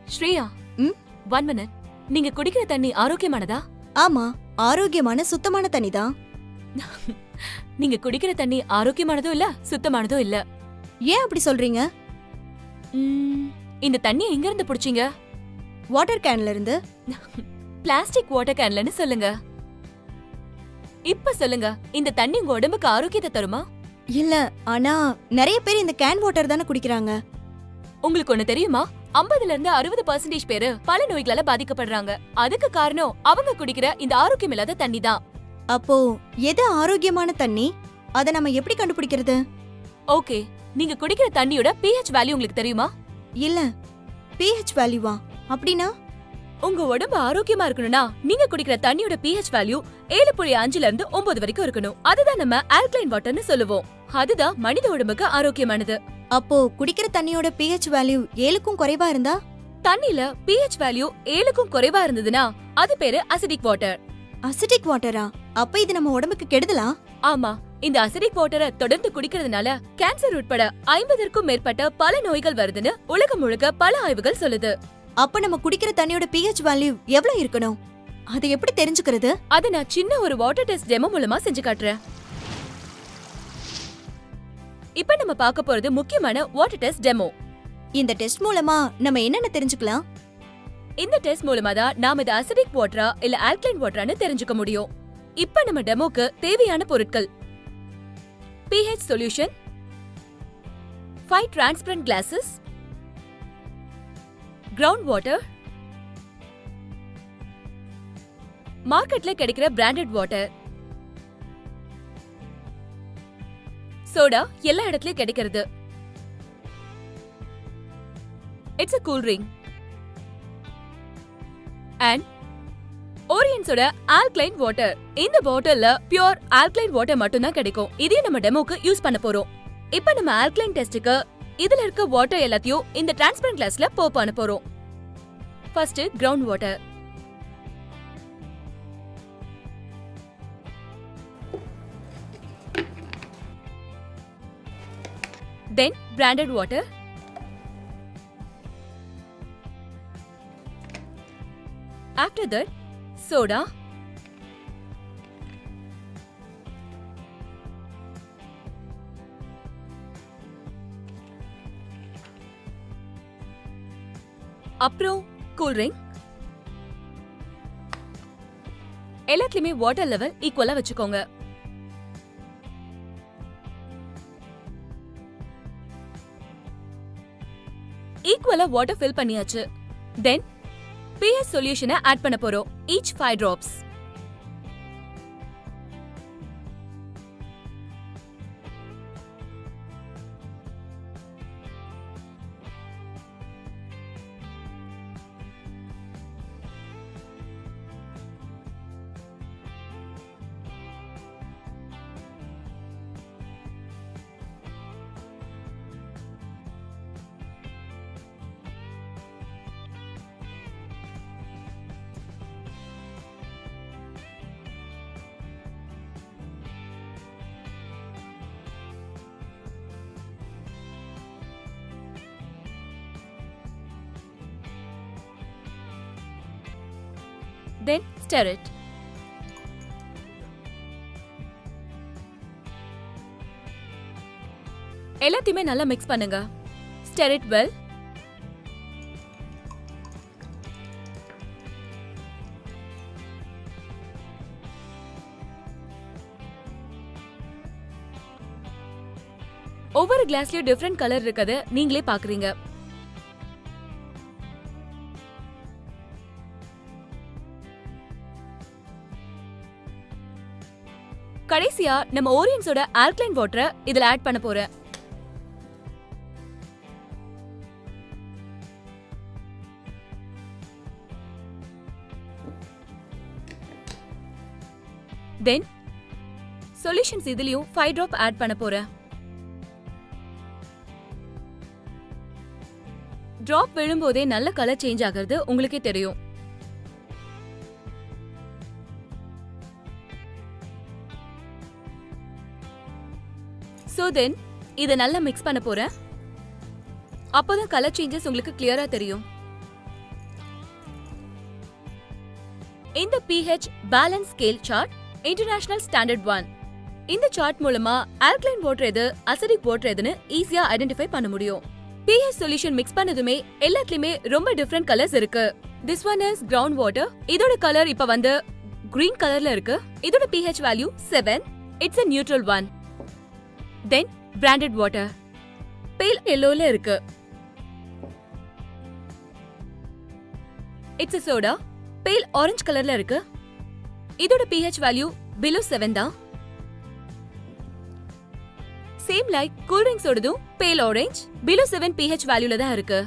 ஸ்ரேயா ம்? One minute நீங்க குடிக்கிற தண்ணி ஆரோக்கியமானதா ஆமா ஆரோக்கியமான சுத்தமான தண்ணி தான் நீங்க குடிக்கிற தண்ணி ஆரோக்கியமானதும் இல்ல சுத்தமானதும் இல்ல ஏன் அப்படி சொல்றீங்க ம், இந்த தண்ணியை எங்க இருந்து புடிச்சீங்க வாட்டர் கேன்ல இருந்து பிளாஸ்டிக் வாட்டர் கேன்லன்னு சொல்லுங்க இப்ப சொல்லுங்க இந்த தண்ணி உங்க உடம்புக்கு ஆரோக்கியத்தை தருமா இல்ல ஆனா நிறைய பேர் இந்த கேன் வாட்டர் தானே குடிக்கிறாங்க உங்களுக்கு ஒண்ணு தெரியுமா 50 இருந்து அறுபது பர்சன்டேஜ் பேரு பல நோய்களால பாதிக்கப்படுறாங்க அதுக்கு காரணம் அவங்க குடிக்கிற இந்த ஆரோக்கியம் இல்லாத தண்ணி தான் அப்போ எது ஆரோக்கியமான தண்ணி அத நம்ம எப்படி கண்டுபிடிக்கிறது ஓகே நீங்க குடிக்கிற தண்ணியோட pH வேல்யூ உங்களுக்கு தெரியுமா இல்ல pH வேல்யூவா அப்படின்னா உங்க உடம்பு ஆரோக்கியமா இருக்கணும்னா நீங்க குடிக்கிற தண்ணியோட pH வேல்யூ ஏழு புள்ளி அஞ்சுல இருந்து ஒன்பது வரைக்கும் இருக்கணும் அதுதான் நம்ம ஆல்கலைன் வாட்டர்னு சொல்லுவோம் அதுதான் மனித உடம்புக்கு ஆரோக்கியமானது அப்போ குடிக்கிற தண்ணியோட pH வேல்யூ ஏழுக்கும் குறைவா இருந்தா தண்ணில pH வேல்யூ ஏழுக்கும் குறைவா இருந்ததுன்னா அது பேரு அசிடிக் வாட்டர் அசிட்டிக் வாட்டரா அப்ப இது நம்ம உடம்புக்கு கெடுதலா ஆமா இந்த அசிடிக் வாட்டரை தொடர்ந்து குடிக்கிறதுனால கேன்சர் உட்பட ஐம்பதற்கும் மேற்பட்ட பல நோய்கள் வருதுன்னு உலகம் முழுக்க பல ஆய்வுகள் சொல்லுது அப்ப நம்ம குடிக்கிற தண்ணியோட pH வேல்யூ எவ்வளவு இருக்கணும் அதை எப்படி தெரிஞ்சுக்கிறது அத நான் சின்ன ஒரு வாட்டர் டெஸ்ட் டெமோ மூலமா செஞ்சு காட்டுறேன் இப்ப நம்ம பார்க்க போறது முக்கியமான வாட்டர் டெஸ்ட் டெமோ இந்த டெஸ்ட் மூலமா நம்ம என்னென்ன தெரிஞ்சுக்கலாம் இந்த டெஸ்ட் மூலமா தான் நாம இது அசிடிக் வாட்டரா இல்ல ஆல்கலைன் வாட்டரான்னு தெரிஞ்சுக்க முடியும் இப்ப நம்ம டெமோக்கு தேவையான பொருட்கள் pH solution five transparent glasses ground water மார்க்கெட்ல கிடைக்கிற பிராண்டட் வாட்டர் சோடா எல்லா இடத்துலயும் கிடைக்கிறது it's a cool drink and ஓரியன்ஸோட ஆல்கலைன் வாட்டர் இந்த பாட்டில்ல பியூர் ஆல்கலைன் வாட்டர் மட்டும் தான் கிடைக்கும் இதே நம்ம டெமோக்கு யூஸ் பண்ண போறோம் இப்போ நம்ம ஆல்கலைன் டெஸ்டுக்கு இதுல இருக்க வாட்டர் எல்லாத்தையும் இந்த டிரான்ஸ்பரண்ட் கிளாஸ்ல போப் பண்ண போறோம் first ground water then branded water After that, soda. அப்புறம் கூல் ட்ரிங்க் எல்லாத்துலயுமே வாட்டர் லெவல் ஈக்குவலா வச்சுக்கோங்க ஈக்குவலா வாட்டர் ஃபில் பண்ணியாச்சு தென் பிஎஸ் சொல்யூஷனை ஆட் பண்ண போறோம் ஈச் ஃபைவ் டிராப்ஸ் தென் ஸ்டர் இட் எல்லாத்தையுமே நல்லா மிக்ஸ் பண்ணுங்க ஸ்டர் இட் வெல் ஒவ்வொரு கிளாஸ்லயும் டிஃப்ரெண்ட் கலர் இருக்கத நீங்களே பாக்குறீங்க கடைசியா நம்ம ஓரியன்ஸோட ஆல்கலைன் வாட்டரை இதுல ஆட் பண்ண போறேன் தென் சொல்யூஷன்ஸ் இதுலயும் ஃபைவ் ட்ராப் ஆட் பண்ண போறேன் டிராப் விழும்போதே நல்ல கலர் சேஞ்ச் ஆகிறது உங்களுக்கே தெரியும் சோ தென் இத நல்லா மிக்ஸ் பண்ண போறேன் அப்போதான் கலர் சேஞ்சஸ் உங்களுக்கு கிளியரா தெரியும் இந்த pH balance scale chart international standard one இந்த சார்ட் மூலமா ஆல்கலைன் வாட்டர் எது அசிடிக் வாட்டர் எதுன்னு ஈஸியா ஐடென்டிஃபை பண்ண முடியும் pH சொல்யூஷன் மிக்ஸ் பண்ணதுமே எல்லாத்துலயுமே ரொம்ப டிஃப்ரெண்ட் கலர்ஸ் இருக்கு this one is ground water இதோட கலர் இப்ப வந்து கிரீன் கலர்ல இருக்கு இதோட pH value seven it's a neutral one then branded water pale எல்லோல இருக்கு it's a soda pale orange கலர்ல இருக்கு இதோட pH வேல்யூ பிலோ செவன் தான் சேம் லைக் கூல் ட்ரிங்க்ஸ் ஓடதும் pale orange below seven pH வேல்யூல தான் இருக்கு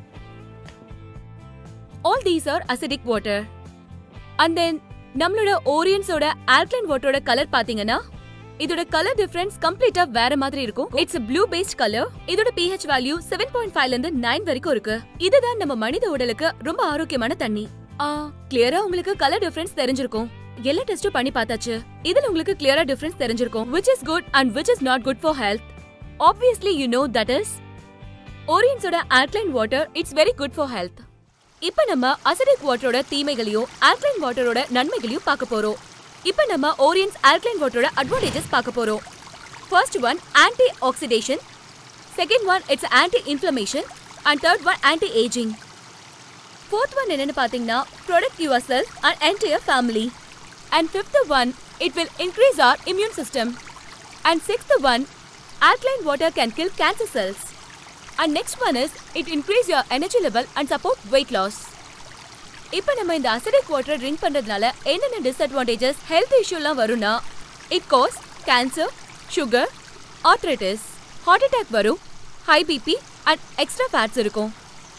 all these are acidic water and then நம்மளோட ஓரியன்ஸோட ஆல்கலைன் வாட்டரோட கலர் பாத்தீங்கன்னா இதோட கலர் டிஃபரன்ஸ் கம்ப்ளீட்டா வேற மாதிரி இருக்கும் இட்ஸ் ப்ளூ பேஸ்ட் கலர் இதோட pH வேல்யூ செவன் பாயிண்ட் ஃபைவ்ல இருந்து நைன் வரைக்கும் இருக்கு இதுதான் நம்ம மனித உடலுக்கு ரொம்ப ஆரோக்கியமான தண்ணி ஆ கிளியரா உங்களுக்கு கலர் டிஃபரன்ஸ் தெரிஞ்சிருக்கும் எல்லா டெஸ்டும் பண்ணி பார்த்தாச்சு இதுல உங்களுக்கு கிளியரா டிஃபரன்ஸ் தெரிஞ்சிருக்கும் which is good and which is not good for health obviously you know that is ஓரியன்ஸோட alkaline water it's very good for health இப்ப நம்ம அசிடிக் வாட்டரோட தீமைகளையும் ஆல்கலைன் வாட்டரோட நன்மைகளையும் பார்க்க போறோம் இப்ப நம்ம ஓரியன்ஸ் ஆல்கலைன் வாட்டரோட அட்வான்டேஜஸ் பார்க்க போறோம் first one anti oxidation second one it's anti inflammation and third one anti ageing fourth one என்னன்னு பாத்தீங்கன்னா protect your self and entire family and fifth one it will increase our immune system and sixth one alkaline water can kill cancer cells and next one is it increase your energy level and support weight loss இப்போ நம்ம இந்த acidic water drink பண்றதுனால என்னென்ன disadvantages health இஷ்யூலாம் வரும்னா it cause cancer sugar arthritis heart attack வரும் high BP and extra fats இருக்கும்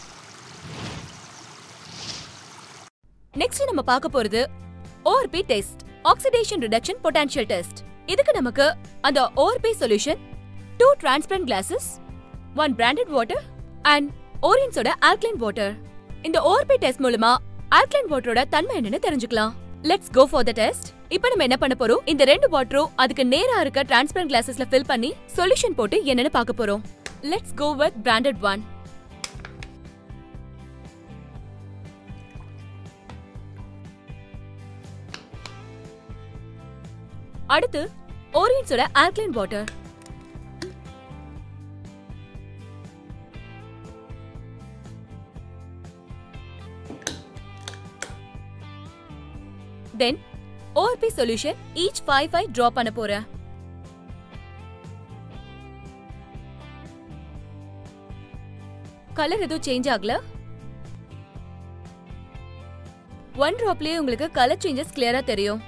next நம்ம பார்க்க போறது ORP test oxidation reduction potential test இதுக்கு நமக்கு அந்த ORP solution two transparent glasses one branded water and ஓரியன்ஸோட ஆல்கலைன் வாட்டர் இந்த ஓஆர்பி டெஸ்ட் மூலமா ஆல்கலைன் வாட்டரோட தன்மை என்னன்னு தெரிஞ்சுக்கலாம் let's go for the test இப்போ நம்ம என்ன பண்ண போறோம் இந்த ரெண்டு வாட்டரும் அதுக்கு நேரா இருக்க டிரான்ஸ்பரண்ட் கிளாஸஸ்ல ஃபில் பண்ணி சொல்யூஷன் போட்டு என்னன்னு பார்க்க போறோம் let's go with branded one அடுத்து ஓரியன்ஸோட alkaline water then ORP solution each five five drop பண்ண போறேன் கலர் எதுவும் சேஞ்ச் ஆகல ஒன் ட்ராப்லயே உங்களுக்கு கலர் சேஞ்சஸ் கிளியரா தெரியும்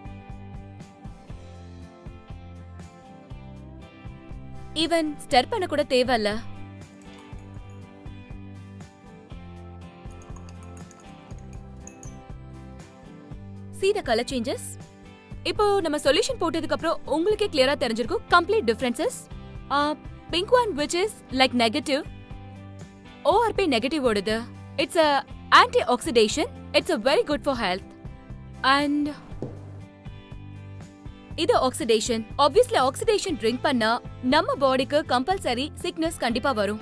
ஈவன் ஸ்டர் பண்ண கூட தேவையில்ல see the color changes இப்போ நம்ம சொல்யூஷன் போட்டதுக்கு அப்புறம் உங்களுக்கே கிளியரா தெரிஞ்சிருக்கும் complete differences pink one which is like negative ORP negative ஓடுது it's a anti oxidation it's a very good for health and இது ஆக்சிடேஷன் ஆப்வியஸ்லி ஆக்சிடேஷன் ட்ரிங்க் பண்ணா நம்ம பாடிக்கு கம்பல்சரி சிக்னஸ் கண்டிப்பா வரும்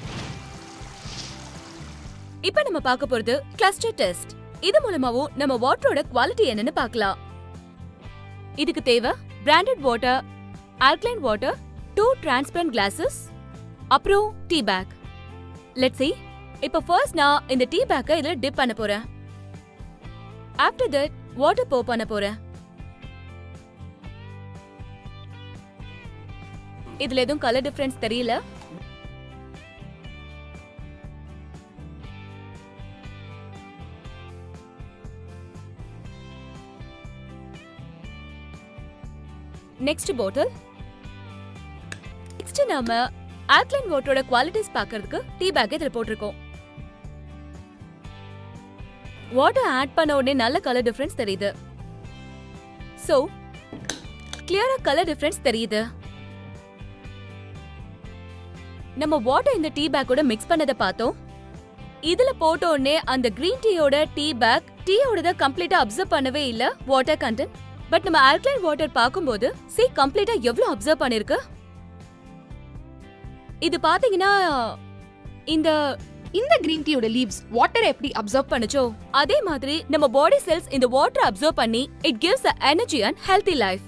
இப்போ நம்ம பார்க்க போறது கிளஸ்டர் டெஸ்ட் இது மூலமாவும் நம்ம வாட்டரோட குவாலிட்டி என்னன்னு பார்க்கலாம் இதுக்கு தேவை branded water alkaline water two transparent glasses அப்புறம் டீ பேக் லெட்ஸ் see இப்போ ஃபர்ஸ்ட் நான் இந்த டீ பேக்கை இதுல டிப் பண்ண போறேன் ஆஃப்டர் தட் வாட்டர் போ பண்ண போறேன் இதுல எதுவும் கலர் டிஃபரன்ஸ் தெரியல நெக்ஸ்ட் பாட்டில் நெக்ஸ்ட் நாம ஆல்கலைன் வாட்டரோட குவாலிட்டிஸ் பார்க்கிறதுக்கு டீ பேக் இதுல போட்டிருக்கோம் வாட்டர் ஆட் பண்ண உடனே நல்ல கலர் டிஃபரன்ஸ் தெரியுது சோ கிளியரா கலர் டிஃபரன்ஸ் தெரியுது நம்ம வாட்டர் இந்த டீ பேக்கோட மிக்ஸ் பண்ணத பார்த்தோம் இதுல போட்ட உடனே அந்த கிரீன் டீயோட டீ பேக் டீயோட கம்ப்ளீட்டா அப்சர்வ் பண்ணவே இல்ல வாட்டர் கண்டென்ட் பட் நம்ம ஆல்கலைன் வாட்டர் பார்க்கும்போது சி கம்ப்ளீட்டா எவ்வளவு அப்சர்வ் பண்ணிருக்கு இது பாத்தீங்கன்னா இந்த இந்த கிரீன் டீயோட லீவ்ஸ் வாட்டரை எப்படி அப்சர்வ் பண்ணுச்சோ அதே மாதிரி நம்ம பாடி செல்ஸ் இந்த வாட்டர் அப்சர்வ் பண்ணி it gives a energy and healthy life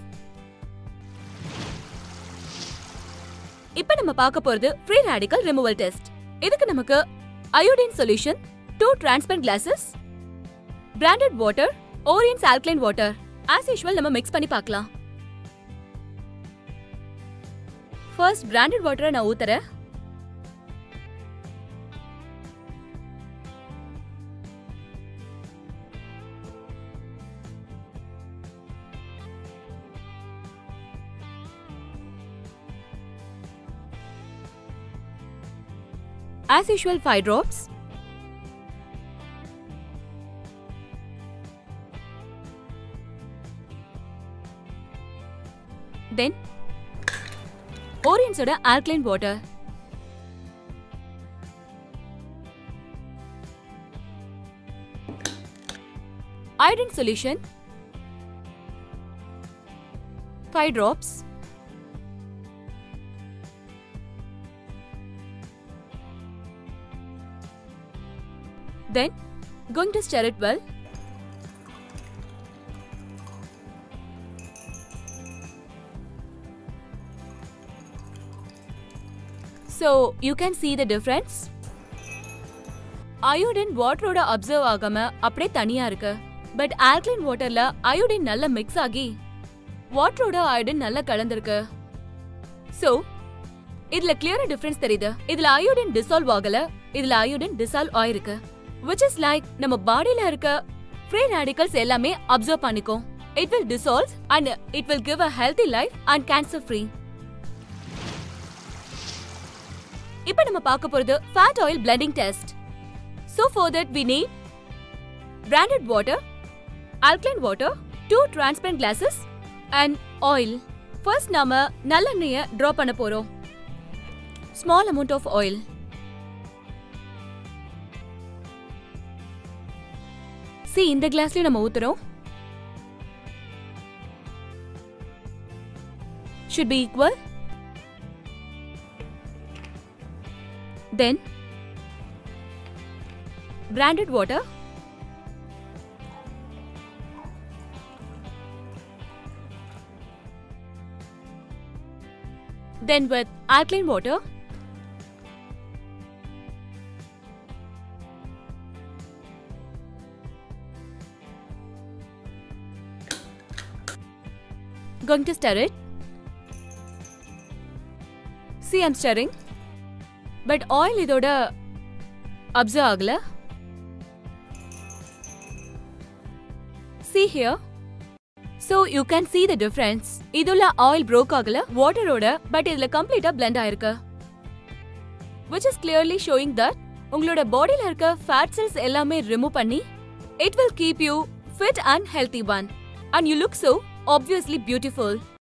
இப்போ நம்ம பார்க்க போறது ஃப்ரீ ரேடிக்கல் ரிமூவல் டெஸ்ட் இதுக்கு நமக்கு iodine solution two transparent glasses branded water ஓரியன்ஸ் ஆல்கலைன் வாட்டர் ஆஸ் யூஷுவல் நம்ம மிக்ஸ் பண்ணி பார்க்கலாம் ஃபர்ஸ்ட் பிராண்டட் வாட்டரை நான் ஊத்துறேன் As usual, 5 drops. Then, Orion soda alkaline water. Iodine solution. 5 drops. Then, going to stir it well. So, you can see the difference. Iodine வாட்டரோட observe ஆகாம அப்படியே தனியா இருக்கு பட் ஆல்கலைன் வாட்டர்ல அயோடின் நல்லா மிக்ஸ் ஆகி வாட்டரோட அயோடின் நல்லா கலந்திருக்கு சோ இதுல கிளியரா டிஃபரன்ஸ் தெரியுது இதுல அயோடின் டிசால்வ் ஆகல இதுல அயோடின் டிசால்வ் ஆயிருக்கு which is like நம்ம பாடியில இருக்க ஃப்ரீ ரேடிக்கல்ஸ் எல்லாமே அப்சர்வ் பண்ணிக்கும் it will dissolve and it will give a healthy life and cancer free இப்போ நம்ம பார்க்க போறது fat oil blending test so for that we need branded water alkaline water two transparent glasses and oil first நாம நல்லெண்ணெய draw பண்ண போறோம் small amount of oil see இந்த கிளாஸ்லயும் நம்ம ஊத்துறோம் should be equal then branded water then with alkaline water going to stir it see i'm stirring but oil இதோட observe ஆகல see here so you can see the difference இதுல oil broke ஆகல வாட்டரோட but இதுல கம்ப்ளீட்டா blend ஆயிருக்கு which is clearly showing that உங்களோட பாடியில இருக்க ஃபேட் செல்ஸ் எல்லாமே ரிமூவ் பண்ணி it will keep you fit and healthy one and you look so obviously beautiful